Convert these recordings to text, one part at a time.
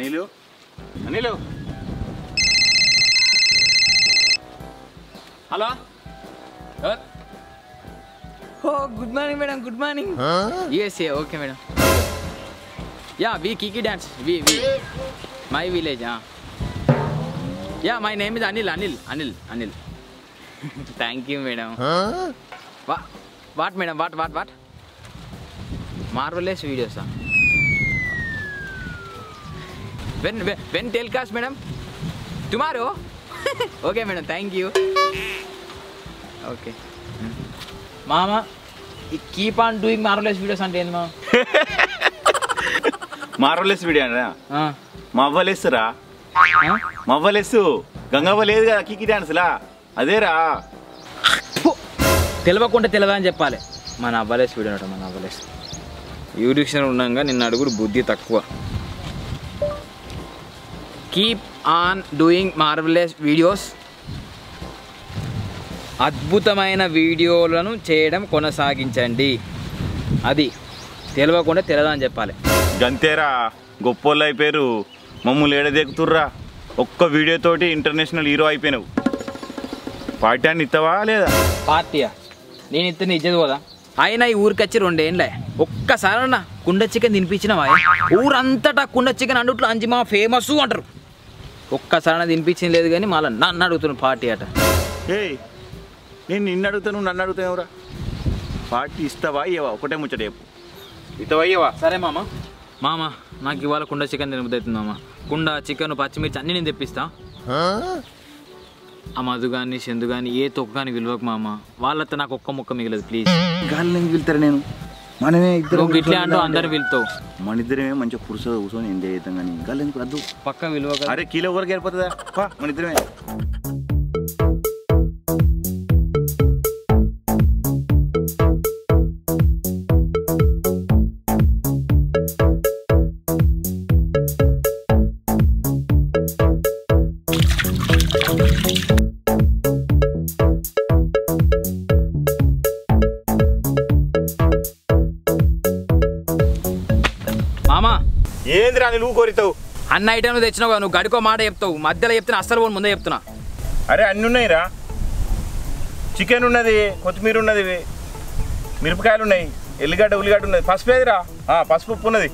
Anil Anil hello ఎవరు ఓ good morning madam good morning USA okay madam yeah we Kiki dance we we my village yeah my name is Anil Anil Anil Anil thank you madam వా what madam what what what marvellous వీడియోసా when when telecast madam tomorrow okay madam thank you okay మామ ఈ keep on doing marvellous videos అంటే ఏంది మామ marvellous video అన్నా ఆ, మవ్వలెస్ రా ఆ? మవ్వలెస్ గంగవ్వ లేదు కదా కికి డాన్స్ లా అదేరా ఫు! తెలవకుండా తెలియదా అని చెప్పాలి మన అవ్వలేస్ వీడియో అనమాట మన అవ్వలేస్ యూరిక్షన్ ఉండగా నిన్న అడుగుడు బుద్ధి తక్కువ keep on doing marvellous videos అద్భుతమైన వీడియోలను చేయడం కొనసాగించండి అది తెలియకుండా తెలియదా అని చెప్పాలి గంతేరా గొప్పోళ్ళు అయిపోయారు మమ్మల్ని ఏడదెక్కుతుర్రా ఒక్క వీడియోతోటి ఇంటర్నేషనల్ హీరో అయిపోయినావు పార్టీ అని ఇస్తావా లేదా పార్టీయా నేను ఇద్దరిని ఇచ్చేది కదా ఆయన ఈ ఊరికి వచ్చి రెండేళ్ళే ఒక్కసారన్నా కుండ చికెన్ తినిపించినవా ఊరంతటా కుండ చికెన్ అండుట్లో అంజిమా ఫేమస్ అంటారు ఒక్కసారైనా తినిపించింది లేదు కానీ మళ్ళీ నన్ను అడుగుతున్న పార్టీ అట ఏయ్ నేను నిన్ను అడుగుతాను నన్ను అడుగుతావురా పార్టీ ఇస్తావా ఇవ్వవా ఒకటే ముచ్చట చెప్పు ఇస్తావా ఇవ్వవా సరే మామ మామ నాకు ఇవాళ కుండ చికెన్ తినబుద్దవుతుంది మామ కుండ చికెన్ పచ్చిమిర్చి అన్నీ నేను తెప్పిస్తా ఆ మధు కానీ చందు కానీ ఏ తొక్కు కానీ విలువకు మామ వాళ్ళతో నాకు ఒక్క ముక్క మిగలదు ప్లీజ్ గాలి వెళ్తారు నేను మనమే నువ్వు ఇట్లే అంటూ అందరిని పిలుతావు మన ఇద్దరమే మంచిగా పురుష కూర్చొని ఎంజాయ్ చేద్దాం కానీ గాలి ఎందుకు రద్దు పక్క విలువ కదా. అరే కిలో వరకు వెళ్ళిపోతుందా పా మన ఇద్దరమే మామ ఏందిరా నువ్వు కోరితావు అన్న ఐటెంలు తెచ్చినావు కదా, నువ్వు గడికో మాట చెప్తావు మధ్యలో చెప్తున్నా అస్సలు పోను ముందే చెప్తున్నా అరే అన్నీ ఉన్నాయిరా చికెన్ ఉన్నది కొత్తిమీర ఉన్నది మిరపకాయలు ఉన్నాయి ఎల్లిగడ్డ ఉల్లిగడ్డ ఉన్నది పసుపు ఏదిరా ఆ, పసుపు ఉప్పు ఉన్నది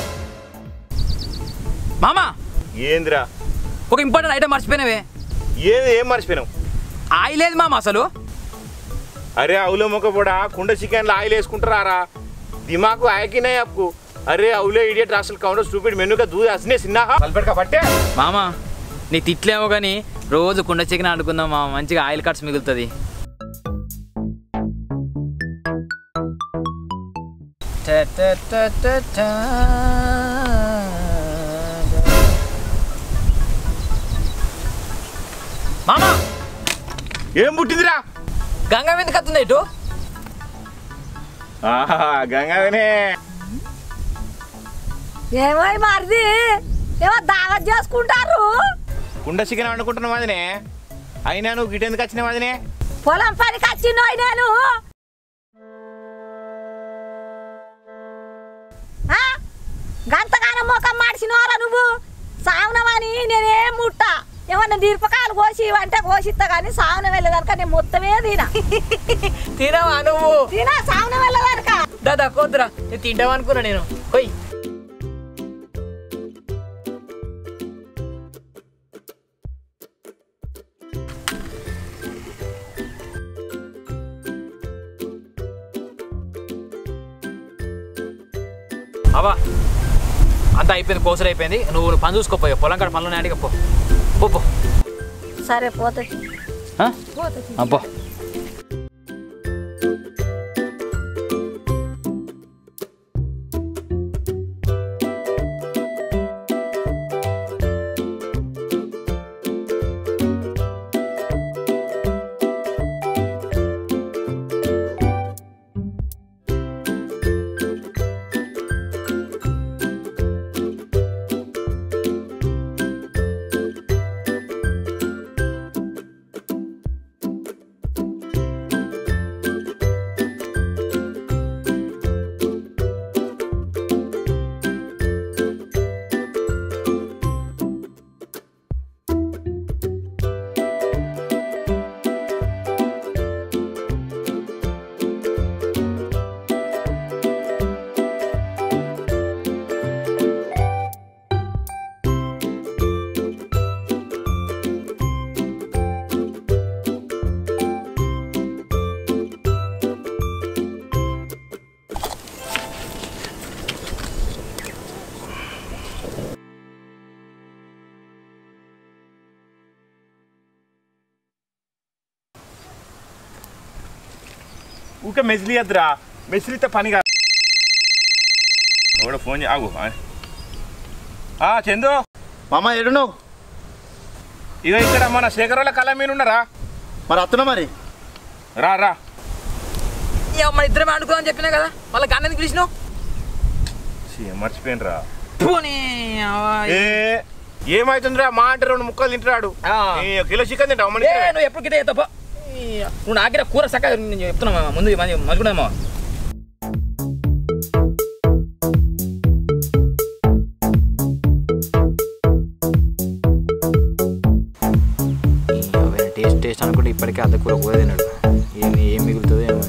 మామ ఏందిరా ఒక ఇంపార్టెంట్ ఐటెం మర్చిపోయినవే ఏది ఏం మర్చిపోయినావు ఆయిల్ లేదు మామ అసలు అరే అవులో మొక్క కూడా కుండ చికెన్లో ఆయిల్ వేసుకుంటారా దిమాకు ఆయకినాయి అప్పు అరే అవులే ఇడియట్ అసలు కౌంటర్ స్టూపిడ్ మెనుగా దూది అసనే సిన్నా కలపెడక పట్టే మామ నీ తిట్లేమో కానీ రోజు కుండ చికెన్ ఆడుకుందాం మామ మంచిగా ఆయిల్ కట్స్ మిగులుతుంది మామ ఏం పుట్టిందిరా గంగ ఎందుకు వస్తుంది ఇటు ఆహా గంగానే ఏమో మరిది ఏమో దావత్ చేసుకుంటారు కుండ చికెన్ వండుకుంటున్నావు అదినే అయినా నువ్వు గిటెందుకు వచ్చినావు అదినే పొలం పనికి వచ్చినోయ్ నేను ఆ? గంతగానం మొఖం మార్చినోరా నువ్వు సావునమని నేనేం ముట్ట ఏమన్నా దీర్పకాయలు కోసి అంటే కోసిస్తా కానీ సావున వెళ్ళదనక నేను మొత్తమే తినా తినవా నువ్వు తినా సావున వెళ్ళదనక దాదా కోద్దురా నేను తింటావు అనుకున్నా నేను పోయి అవా అంతా అయిపోయింది కోసలు అయిపోయింది నువ్వు పని చూసుకోపోయా పొలం కాడ పనులు నాటిగా పో పో, పో సరే పోతుంది ఆ? పోతుంది అబ్బో ఊకే మెసిలి వద్దురా మెసిలితే పని కాదు ఎవడో ఫోన్ చే ఆగు ఆ, చందు మామ ఎడును ఇక ఇక్కడ మన శేఖర్ వాళ్ళ కళ మీరు ఉన్నారా మరి అత్తనా మరి రా రా మన ఇద్దరం ఆడుకోదని చెప్పినా కదా వాళ్ళ గన్నని పిలిచినావు ఛీ, మర్చిపోయినరా పోనీ ఏ ఏమైతుందిరా మా అంటే రెండు ముక్కలు తింటాడు ఆ. ఈ కిలో చికెన్ తింటావు మన ఏ, నువ్వు ఎప్పుడు గిట్టే తప్ప నువ్వు నాకిన కూర సక్క నేను చెప్తున్నా మామ, ముందు మంచుకున్నామా టేస్ట్ టేస్ట్ అనుకుంటే ఇప్పటికే అద్దె కూర కూడా తిన్నాడు ఏం ఏం మిగులుతుందో ఏమో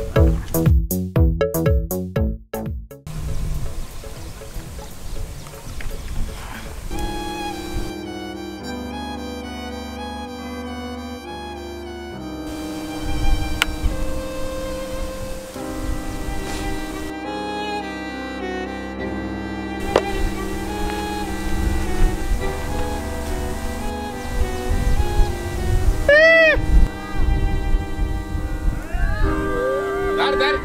దారి దారి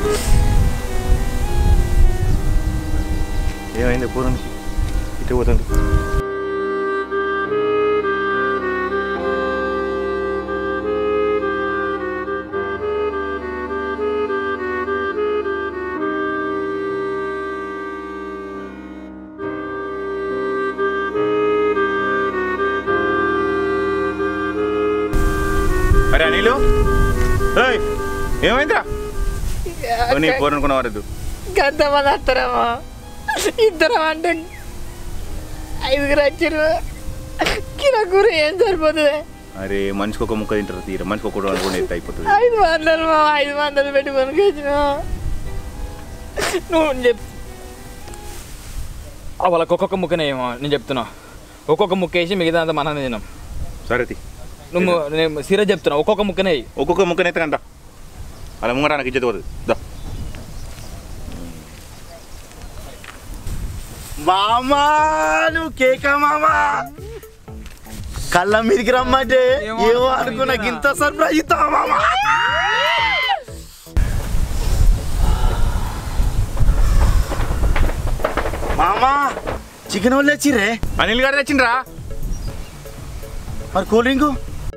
ఏమైంది పూరానికి ఇటు పోతుంది అరే అనిలు ఏయ్, ఏమైందిరా ఓ, నీ పోరు అనుకున్న వారద్దు గంతమంది వస్తారమ్మా ఇద్దరం అంటే ఐదుగురు వచ్చారు కిలో కూర ఏం సరిపోతుంది అరే మనిషికి ఒక ముక్క తింటారు తీర మనిషికి ఒక అనుకోండి ఎత్తి అయిపోతుంది ఐదు వందలు మా ఐదు వందలు పెట్టి కొనుకొచ్చిన నువ్వు చెప్పు ఆ, వాళ్ళకి ఒక్కొక్క ముక్కనే ఏమో నేను చెప్తున్నా ఒక్కొక్క ముక్క వేసి మిగతా అంతా మనం తిన్నాం సరే తీ. నువ్వు నేను సీరియస్ చెప్తున్నా ఒక్కొక్క ముక్కనే వేయి. ఒక్కొక్క ముక్కని ఎత్తకంట అలా ముంగట నాకు ఇచ్చేది పోతుంది దా మామా నువ్వు కేక మామా కళ్ళ మీదకి రమ్మంటే ఏమో అనుకున్నా గింత సర్ప్రైజ్ ఇస్తావా మామా మామా చికెన్ వాళ్ళు వచ్చిర్రే అనిల్ గారు తెచ్చిండ్రా మరి కూల్ డ్రింకు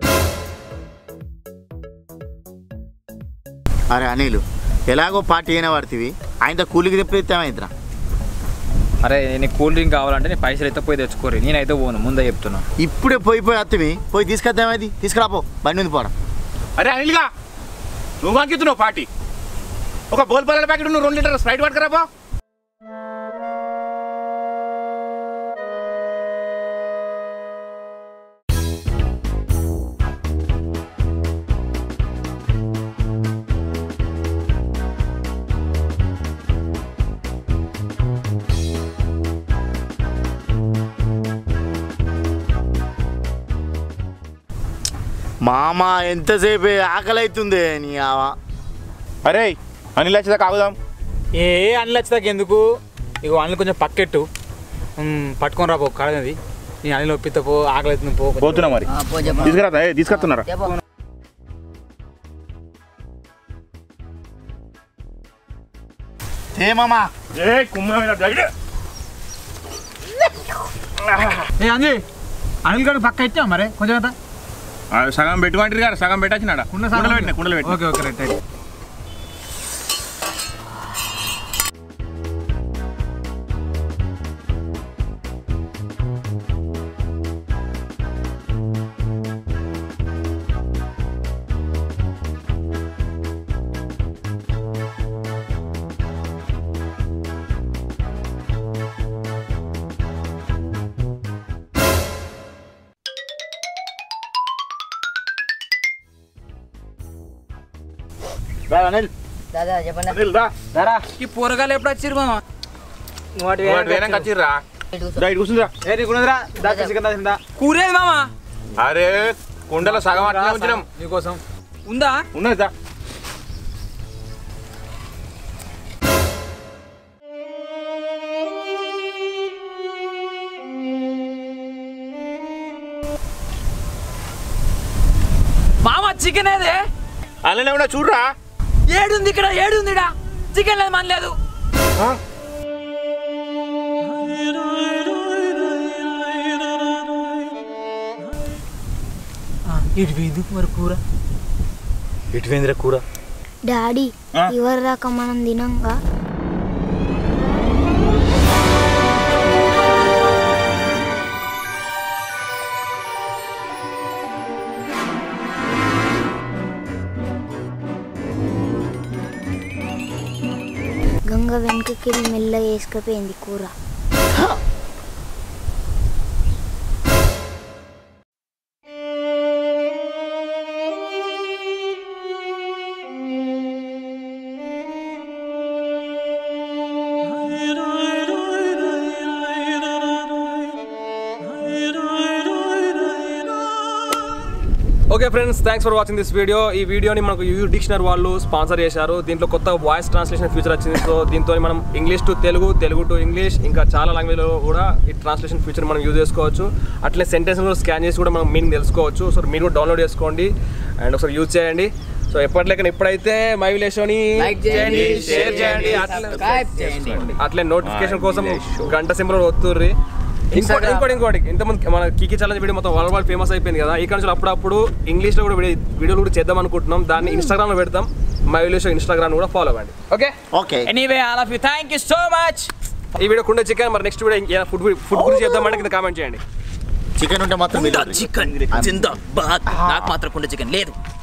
అరే అనిలు ఎలాగో పార్టీ అయినా పడుతుంది ఆయనతో కూలికి తెప్పితే ఏమైందిరా అరే నీకు కూల్ డ్రింక్ కావాలంటే నేను పైసలు అయితే పోయి తెచ్చుకోరు నేనైతే పోను ముందే చెప్తున్నా ఇప్పుడే పోయి పోయి అత్తవి పోయి తీసుకొద్దామది తీసుకురాపో బండి ఉంది పోరా అరే అనిల్గా నువ్వు వాకిస్తున్నావు పార్టీ ఒక బోల్ పల్లెల ప్యాకెట్ నువ్వు రెండు లీటర్ స్ప్రైట్ పట్టుకురాపో మామ ఎంతసేపు ఆకలి అవుతుంది నీ ఆవా అరే అనిల్ వచ్చేదాకా ఆగుదాం ఏ అనిల్ వచ్చేదాకా ఎందుకు ఇగో అనిల్ కొంచెం పక్కెట్టు ఉమ్, పట్టుకొని రా పో కడగది నీ అనిల్ ఒప్పితే పో ఆకలి అవుతుంది పో పోతున్నా మరి తీసుకురా ఏ తీసుకొస్తున్నారా ఏ మామా ఏ కుమ్మ మీద దగ్గర ఏ అంజీ అనిల్ గారు పక్క ఇచ్చావు మరి కొంచెం ఎంత ఆ, సగం పెట్టుకుంటారు కదా సగం పెట్టచ్చినాడా కుండలు పెట్టిన కుండలు పెట్టిన ఓకే ఓకే రైట్ రైట్ రా అనిల్ దాదా చెప్పండి అనిల్ రా దారా ఈ పూరగాలు ఎప్పుడు వచ్చారు మామ వాడు వేరే కచ్చిర్రా రా ఇటు కూర్చుందిరా కూరేది మామ అరే కుండలో సగం అట్లనే ఉంచినాం నీకోసం ఉందా ఉన్నది దా మామ చికెన్ ఏదే అలానే ఉన్నా చూడరా ఏడుంది ఇక్కడ ఏడుంది ఇక్కడ చికెన్ లేదు మన లేదు ఇటు పోయింది మరి కూర ఇటువేంద్ర కూర డాడీ ఆ? ఇవరి దాకా మనం తినంగా గంగ వెనుకకి మెల్లగా వేసుకపోయింది కూర okay friends thanks for watching this video ఈ వీడియోని మనకు యూ డిక్షనరీ వాళ్ళు స్పాన్సర్ చేశారు దీంట్లో కొత్త వాయిస్ ట్రాన్స్లేషన్ ఫీచర్ వచ్చింది సో దీంతో మనం English to Telugu Telugu to English ఇంకా చాలా లాంగ్వేజ్లో కూడా ఈ ట్రాన్స్లేషన్ ఫీచర్ మనం యూజ్ చేసుకోవచ్చు అట్లే సెంటెన్స్ కూడా స్కాన్ చేసి కూడా మనం మీనింగ్ తెలుసుకోవచ్చు సో మీరు కూడా డౌన్లోడ్ చేసుకోండి అండ్ ఒకసారి యూజ్ చేయండి సో ఎప్పటిలేక ఇప్పుడైతే మై విలేషోని Like చేయండి, షేర్ share చేయండి చేయండి, అట్లే subscribe చేయండి. అట్లే నోటిఫికేషన్ కోసం గంట సింబల్ వస్తుర్రి ఇంకోటి ఇంకోటి ఇంకోటి ఇంతమంది మన కికి ఛాలెంజ్ వీడియో మొత్తం వరల్డ్ వైడ్ ఫేమస్ అయిపోయింది కదా ఈ నుంచి అప్పుడప్పుడు ఇంగ్లీష్లో కూడా వీడియో వీడియోలు కూడా చేద్దాం అనుకుంటున్నాం దాన్ని ఇన్స్టాగ్రామ్లో పెడతాం మై విలేజ్ ఇన్స్టాగ్రామ్ కూడా ఫాలో అవ్వండి okay okay anyway all of you thank you so much ఈ వీడియో కుండ చికెన్ మరి నెక్స్ట్ వీడియో ఫుడ్ ఫుడ్ గురించి చెప్దామంటే కింద కామెంట్ చేయండి చికెన్ ఉంటే మాత్రం మీరు చికెన్ జిందాబాద్ నాకు మాత్రం కుండ చికెన్ లేదు